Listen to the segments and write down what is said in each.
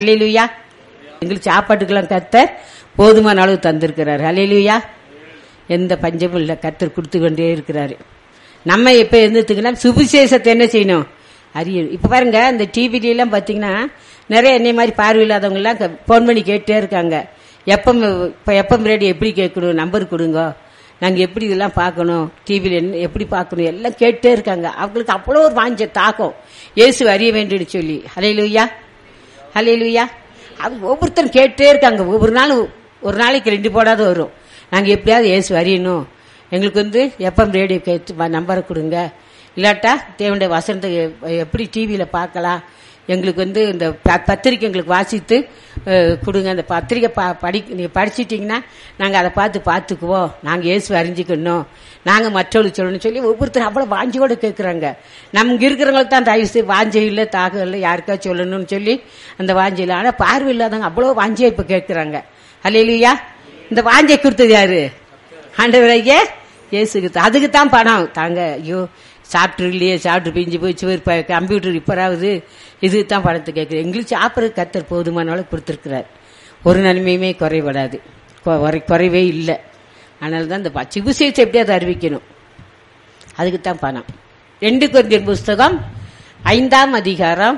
ஹalleluya எங்களுக்கு சாப்பாட்டுக்கெல்லாம் கத்தர் போதுமான அளவு தந்திருக்கிறார் ஹalleluya எந்த பஞ்சமும் இல்லை கத்தர் கொடுத்து கொண்டே இருக்கிறாரு நம்ம எப்ப இருந்துட்டுங்கன்னா சுவிசேஷத்தை என்ன செய்யணும் அறியணும் இப்ப பாருங்க இந்த டிவில எல்லாம் பாத்தீங்கன்னா நிறைய என்னை மாதிரி பார்வையில்லாதவங்க எல்லாம் போன் பண்ணி கேட்டே இருக்காங்க எப்பம் இப்ப எப்பம் ரேடியோ எப்படி கேட்கணும் நம்பர் கொடுங்க நாங்க எப்படி இதெல்லாம் பார்க்கணும் டிவியில் என்ன எப்படி பார்க்கணும் எல்லாம் கேட்டே இருக்காங்க அவங்களுக்கு அவ்வளோ ஒரு வாஞ்ச தாக்கம் இயேசு அறிய வேண்டும்னு சொல்லி ஹalleluya ஹalleluya அது ஒவ்வொருத்தரும் கேட்டே இருக்காங்க ஒவ்வொரு நாள் ஒரு நாளைக்கு ரெண்டு போடாத வரும் நாங்க எப்படியாவது இயேசு அறியணும் எங்களுக்கு வந்து எப்பம் ரேடியோ கேட்டு வ- நம்பரை கொடுங்க இல்லாட்டா தேவனுடைய வசனத்தை எ- எப்படி டிவியில் பார்க்கலாம் எங்களுக்கு வந்து இந்த ப- பத்திரிக்கை எங்களுக்கு வாசித்து அஹ், கொடுங்க அந்த பத்திரிக்கை ப படி நீங்கள் படிச்சிட்டிங்கன்னா நாங்கள் அதை பார்த்து பார்த்துக்குவோம் நாங்கள் இயேசு அறிஞ்சிக்கணும் நாங்கள் மற்றவங்களுக்கு சொல்லணும்னு சொல்லி ஒவ்வொருத்தரும் அவ்வளோ வாஞ்சியோட கேட்குறாங்க நமக்கு இருக்கிறவங்களுக்கு தான் தயவு செய்து வாஞ்சை இல்லை தாகம் இல்லை யாருக்கா சொல்லணும்னு சொல்லி அந்த வாஞ்சை இல்லை ஆனால் பார்வை இல்லாதவங்க அவ்வளோ வாஞ்சியை இப்போ கேட்குறாங்க அல்லையா இந்த வாஞ்சை கொடுத்தது யாரு ஆண்டவரையே இயேசுக்கு அதுக்கு தான் பணம் தாங்க ஐயோ சாப்பிட்டு இல்லையே சாப்பிட்டு பிஞ்சு போச்சு இப்போ கம்ப்யூட்டர் இப்பராவது இதுக்கு தான் பணத்தை கேட்குறேன் எங்களுக்கு சாப்பிட்றது கத்தர் போதுமான அளவு கொடுத்துருக்கிறார் ஒரு நன்மையுமே குறைபடாது கொ- குறை- குறைவே இல்லை அதனால தான் இந்த சிகிச்சை எப்படியாவது அறிவிக்கணும் அதுக்கு தான் பணம் ரெண்டு கொரிந்தியர் புஸ்தகம் ஐந்தாம் அதிகாரம்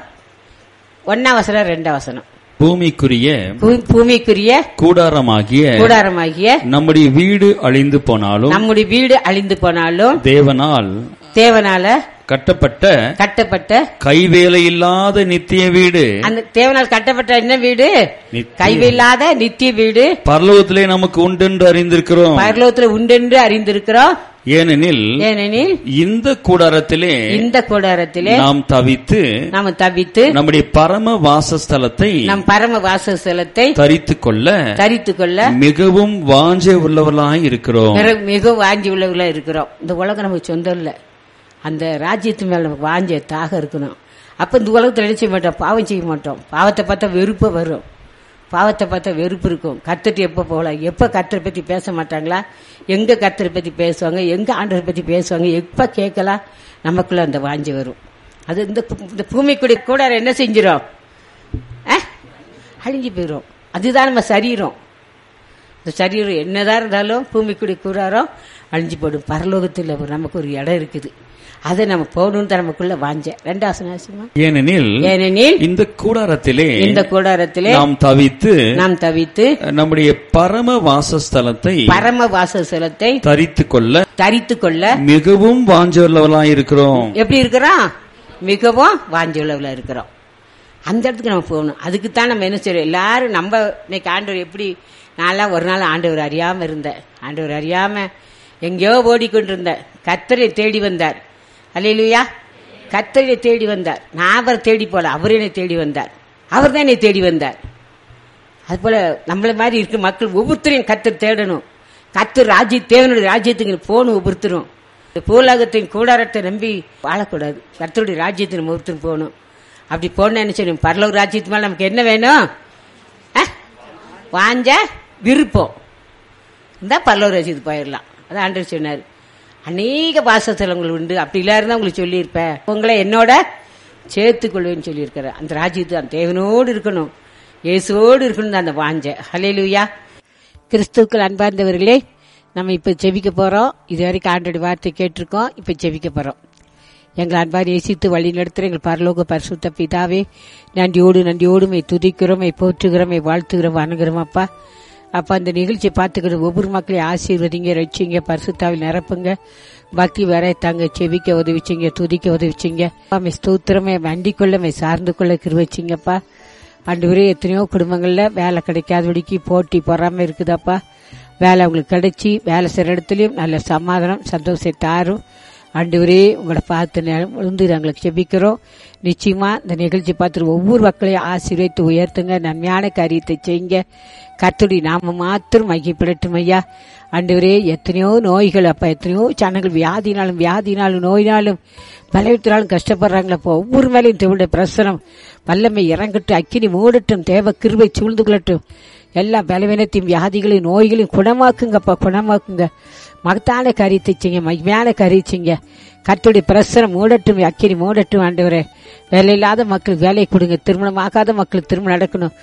ஒன்னாம் வசனம் ரெண்டாம் வசனம் பூமிக்குரிய பூ- பூமிக்குரிய கூடாரமாகிய கூடாரமாகிய நம்முடைய வீடு அழிந்து போனாலும் நம்முடைய வீடு அழிந்து போனாலும் தேவனால் தேவனால கட்டப்பட்ட கட்டப்பட்ட கைவேலை இல்லாத நித்திய வீடு அந்த தேவனால் கட்டப்பட்ட என்ன வீடு நித்திய- கைவில்லாத நித்திய வீடு பரலோகத்திலே நமக்கு உண்டென்று அறிந்திருக்கிறோம் பரலோகத்துல உண்டென்று அறிந்திருக்கிறோம் ஏனெனில் ஏனெனில் இந்த கூடாரத்திலே இந்த கூடாரத்திலே நாம் தவித்து நாம தவித்து நம்முடைய பரம வாசஸ்தலத்தை நம் பரம வாசஸ்தலத்தை தரித்துக் கொள்ள தரித்து கொள்ள மிகவும் வாஞ்சை உள்ளவர்களாய் இருக்கிறோம் மிக- மிக வாஞ்சி உள்ளவர்களா இருக்கிறோம் இந்த உலகம் நமக்கு சொந்தம் இல்ல அந்த ராஜ்யத்து மேல நமக்கு வாஞ்ச தாக இருக்கணும் அப்ப இந்த உலகத்துல என்ன செய்ய மாட்டோம் பாவம் செய்ய மாட்டோம் பாவத்தை பார்த்தா வெறுப்பு வரும் பாவத்தை பார்த்தா வெறுப்பு இருக்கும் கத்துட்டு எப்ப போகலாம் எப்ப கத்தரை பத்தி பேச மாட்டாங்களா எங்க கத்தரை பத்தி பேசுவாங்க எங்க ஆண்டரை பத்தி பேசுவாங்க எப்ப கேட்கலாம் நமக்குள்ள அந்த வாஞ்சி வரும் அது இந்த பூ- இந்த பூமிக்குடி கூட என்ன செஞ்சிடும் அஹ்? அழிஞ்சு போயிடும் அதுதான் நம்ம சரீரம் இந்த சரீரம் என்னதான் இருந்தாலும் பூமிக்குடி கூறாரோ அழிஞ்சு போடும் பரலோகத்தில் ஒரு- நமக்கு ஒரு இடம் இருக்குது அதை நம்ம போகணும்னு தான் நமக்குள்ள வாஞ்ச ரெண்டாவது நாசமா ஏனெனில் ஏனெனில் இந்த கூடாரத்திலே இந்த கூடாரத்திலே நாம் தவித்து நாம் தவித்து நம்முடைய பரம வாசஸ்தலத்தை பரம வாசஸ்தலத்தை தரித்துக் கொள்ள தரித்து கொள்ள மிகவும் வாஞ்சவர்களாய் இருக்கிறோம் எப்படி இருக்கிறோம் மிகவும் வாஞ்சியுள்ளவர்களா இருக்கிறோம் அந்த இடத்துக்கு நம்ம போகணும் அதுக்கு தான் நம்ம என்ன செய்யறோம் எல்லாரும் நம்ம இன்னைக்கு ஆண்டவர் எப்படி நான்லாம் ஒரு நாள் ஆண்டவர் அறியாம இருந்தேன் ஆண்டவர் அறியாம எங்கேயோ ஓடிக்கொண்டிருந்தேன் கத்தரை தேடி வந்தார் அல்லையிலுயா கத்தரை தேடி வந்தார் நான் அவரை தேடி போல அவர் என்னை தேடி வந்தார் அவர் தான் என்னை தேடி வந்தார் அதுபோல நம்மள மாதிரி இருக்க மக்கள் ஒவ்வொருத்தரையும் கத்தர் தேடணும் கத்தர் ராஜ்ய தேவனுடைய ராஜ்யத்துக்கு போகணும் ஒவ்வொருத்தரும் இந்த பூலகத்தின் கூடாரத்தை நம்பி வாழக்கூடாது கர்த்தருடைய ராஜ்யத்தை நம்ம ஒருத்தரும் போகணும் அப்படி போன என்ன செய்யணும் பரலோக ராஜ்யத்து மேல நமக்கு என்ன வேணும் அஹ்? வாஞ்ச விருப்பம் இருந்தா பரலோக ராஜ்யத்துக்கு போயிடலாம் அதான் ஆண்டவர் சொன்னார் அநேக வாசஸ்தலங்கள் உண்டு அப்படி இல்லாருந்தா உங்களுக்கு சொல்லியிருப்பேன் உங்களை என்னோட சேர்த்துக்கொள்வேன்னு சொல்லியிருக்காரு அந்த ராஜ்யத்து அந்த தேவனோடு இருக்கணும் இயேசுவோடு இருக்கணும் தான் அந்த வாஞ்ச ஹalleluya கிறிஸ்துக்கள் அன்பார்ந்தவர்களே நம்ம இப்ப ஜெபிக்க போறோம் இது வரைக்கும் ஆண்டோட வார்த்தை கேட்டிருக்கோம் இப்ப ஜெபிக்க போறோம் எங்கள் அன்பார் நேசித்து வழி நடத்துகிற எங்கள் பரலோக பரிசுத்த பிதாவே நன்றியோடு நன்றியோடு மை துதிக்கிறோம் மை போற்றுகிறோம் மை வாழ்த்துகிறோம் வணங்குறோம் அப்பா அப்பா அந்த நிகழ்ச்சியை பார்த்துக்கிற ஒவ்வொரு மக்களையும் ஆசீர்வதிங்க ரட்சிங்க பரிசுத்தாவில் நிரப்புங்க பக்தி வர தாங்க செவிக்க உதவிச்சிங்க துதிக்க உதவிச்சிங்க மை ஸ்தோத்திரமே வண்டிக் கொள்ள மை சார்ந்து கொள்ள கிருவச்சிங்கப்பா ஆண்டவரே எத்தனையோ குடும்பங்கள்ல வேலை கிடைக்காதபடிக்கு போட்டி பொறாம இருக்குதாப்பா வேலை உங்களுக்கு கிடைச்சி வேலை செய்யற இடத்துலயும் நல்ல சமாதானம் சந்தோஷத்தை தாரும் ஆண்டவரே உங்களை பார்த்து நெ- விழுந்து நாங்களுக்கு செபிக்கிறோம் நிச்சயமா இந்த நிகழ்ச்சி பார்த்து ஒவ்வொரு மக்களையும் ஆசீர்வதித்து உயர்த்துங்க நன்மையான காரியத்தை செய்யுங்க கர்த்தருடைய நாம மாத்திரம் மையப்படட்டும் ஐயா ஆண்டவரே எத்தனையோ நோய்கள் அப்ப எத்தனையோ ஜனங்கள் வியாதினாலும் வியாதினாலும் நோயினாலும் பலவீனத்தினாலும் கஷ்டப்படுறாங்களப்போ ஒவ்வொரு மேலையும் தேவனுடைய பிரசனம் வல்லமை இறங்கட்டும் அக்கினி மூடட்டும் தேவ கிருபை சூழ்ந்து கொள்ளட்டும் எல்லா பலவீனத்தையும் வியாதிகளையும் நோய்களையும் குணமாக்குங்கப்பா குணமாக்குங்க மகத்தான காரியத்தை செய்யுங்க மகிமையான காரியச்சிங்க கத்துடைய பிரசரம் மூடட்டும் அக்கிரி மூடட்டும் ஆண்டவரே வேலை இல்லாத மக்களுக்கு வேலை கொடுங்க திருமணம் ஆகாத மக்களுக்கு திருமணம் நடக்கணும்